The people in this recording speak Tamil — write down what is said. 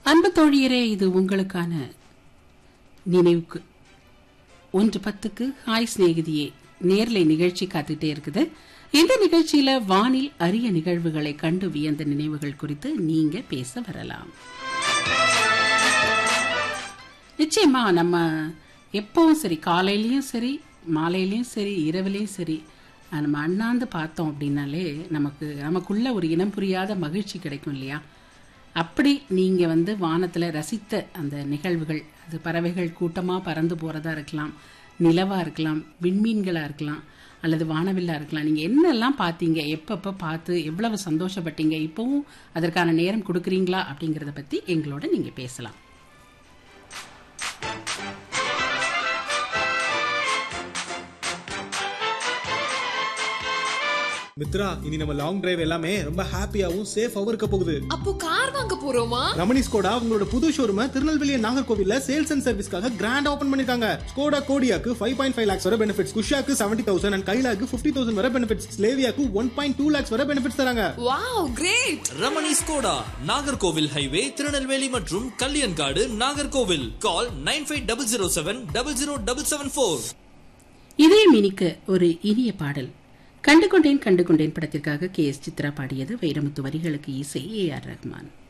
அன்பு தோழியரே இது உங்களுக்கான நினைவுக்கு ஒன்று பத்துக்கு ஹாய் சிநேகிதியே நேர்லை நிகழ்ச்சி காத்துட்டே இருக்குது இந்த நிகழ்ச்சியில வானில் அரிய நிகழ்வுகளை கண்டு வியந்த நினைவுகள் குறித்து நீங்க பேச வரலாம் நிச்சயமா நம்ம எப்பவும் சரி காலையிலயும் சரி மாலையிலயும் சரி இரவுலயும் சரி அஹ், நம்ம அண்ணாந்து பார்த்தோம் அப்படின்னாலே நமக்கு நமக்குள்ள ஒரு இனம் புரியாத மகிழ்ச்சி கிடைக்கும் இல்லையா அப்படி நீங்க வந்து வானத்துல ரசித்த அந்த நிகழ்வுகள் அது பறவைகள் கூட்டமா பறந்து போறதா இருக்கலாம் நிலவா இருக்கலாம் விண்மீன்களா இருக்கலாம் அல்லது வானவில்லா இருக்கலாம் நீங்க என்னெல்லாம் பார்த்தீங்க எப்பப்ப பார்த்து எவ்வளவு சந்தோஷப்பட்டீங்க இப்பவும் அதற்கான நேரம் கொடுக்குறீங்களா அப்படிங்கறத பத்தி எங்களோட நீங்க பேசலாம் மித்ரா இனி நம்ம லாங் டிரைவ் எல்லாமே ரொம்ப ஹாப்பியாவும் சேஃபாவும் இருக்க போகுது அப்போ கார் வாங்க போறோமா ரமணி ஸ்கோடா உங்களோட புது ஷோரூம திருநெல்வேலி நாகர்கோவில்ல சேல்ஸ் அண்ட் சர்வீஸ்க்காக கிராண்ட் ஓபன் பண்ணிருக்காங்க ஸ்கோடா கோடியாக்கு ஃபைவ் பாயிண்ட் ஃபைவ் லேக்ஸ் வர பெனிஃபிட்ஸ் குஷாக்கு செவன்டி தௌசண்ட் அண்ட் கைலாக்கு ஃபிஃப்டி தௌசண்ட் வர பெனிஃபிட்ஸ் ஸ்லேவியாக்கு ஒன் பாயிண்ட் டூ லேக்ஸ் வர பெனிஃபிட்ஸ் தராங்க wow great Ramani Skoda Nagercoil highway Tirunelveli மற்றும் Kalyankadu Nagercoil call nine five double zero seven double zero double seven four இதயம் இனிக்க ஒரு இனிய பாடல் கண்டுகொண்டேன் கண்டுகொண்டேன் படத்திற்காக கே எஸ் சித்ரா பாடியது வைரமுத்து வரிகளுக்கு இசை ஏ ஆர் ரஹ்மான்